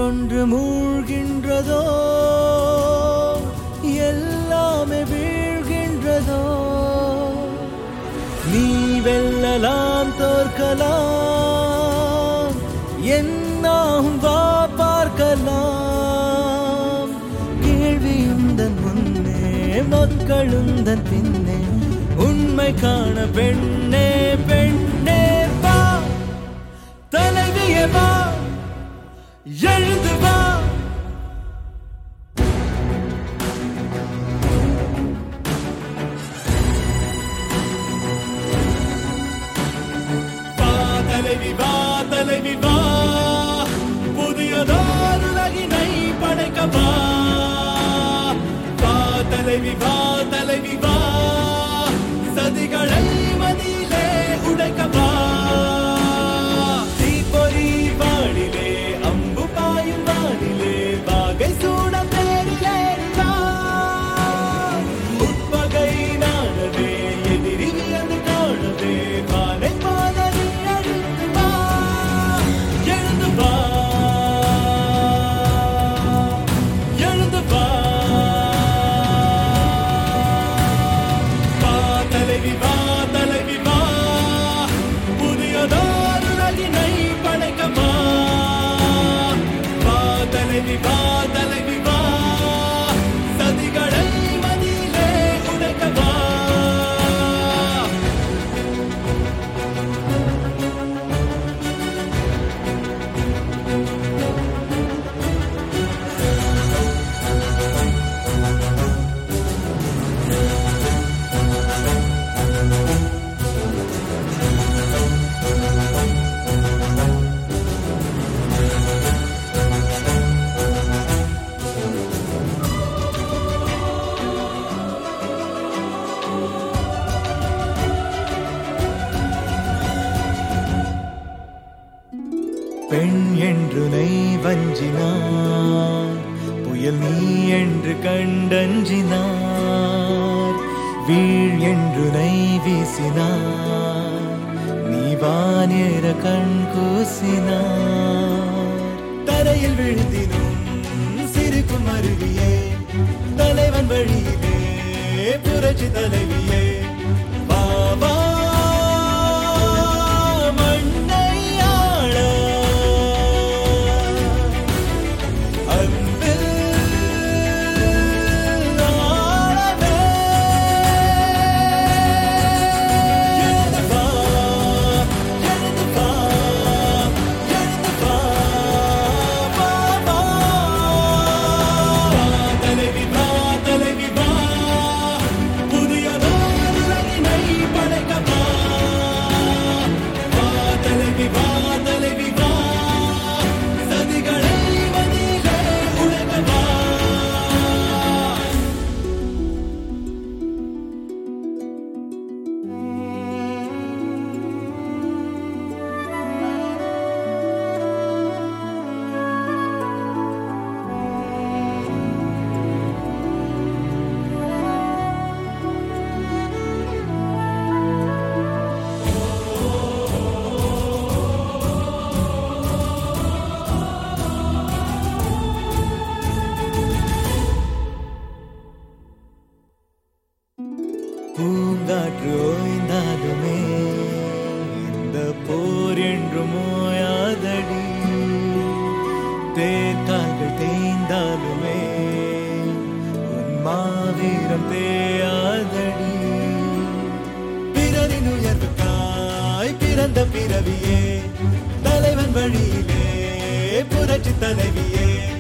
ஒன்று மூழ்கின்றதோ எல்லாமே வீழ்கின்றதோ நீ வெல்லலாம் தோற்கலாம் என்னாகும் வா பார்க்கலாம் கேள்வியுந்தன் முன்னே மக்களுந்தன் பின்னே உண்மை காண பெண்ணே பெண்ணே வா தலைவியே வா எழுந்து வா வா தலைவி வா தலைவி வா புதியதோர் உலகினை படைக்க வா வா தலைவி வா தலைவி வா சதிகளை மதியிலே உடைக்க வா தீப்பொறி வானிலே அம்பு பாயும் வானிலே வாகை சூட பேரிலேறி வா உட்பகை நாடவே எதிரி வியந்து காணவே வானை போல நீ அழித்து வா எழுந்து வா எழுந்து வா வா தலைவி வா தலைவி வா புதியதோர் உலகினை படைக்க வா வா தலைவி வா தலைவி வா சதிகளை மதியிலே உடைக்க வா பெண் என்று நை வஞ்சினார் புயல் நீ என்று கண்டஞ்சினார் வீழ் என்று நை வீசினார் நீ வானேற கண் கூசினார் தரையில் விழுந்தினும் சிரிக்கும் அருவியே தலைவன் வழியிலே புரட்சி தலைவியே வா வா மண்ணை ஆள அன்பில் ஆளவே எழுந்து வா எழுந்து வா எழுந்து வா வா வா தலைவி வா தலைவி வா புதியதோர் உலகினை படைக்க வா வா தலைவி வா தலைவி வா சதிகளை மதியிலே உடைக்க வா பூங்காற்று ஓய்ந்தாலுமே இந்த போர் என்றும் ஓயாதடி தேர்கால்கள் தேய்ந்தாலுமே உன் மாவீரம் தேயாதடி பிறரின் உயர்வுக்காய் பிறந்த பிறவியே தலைவன் வழியிலே புரட்சி தலைவியே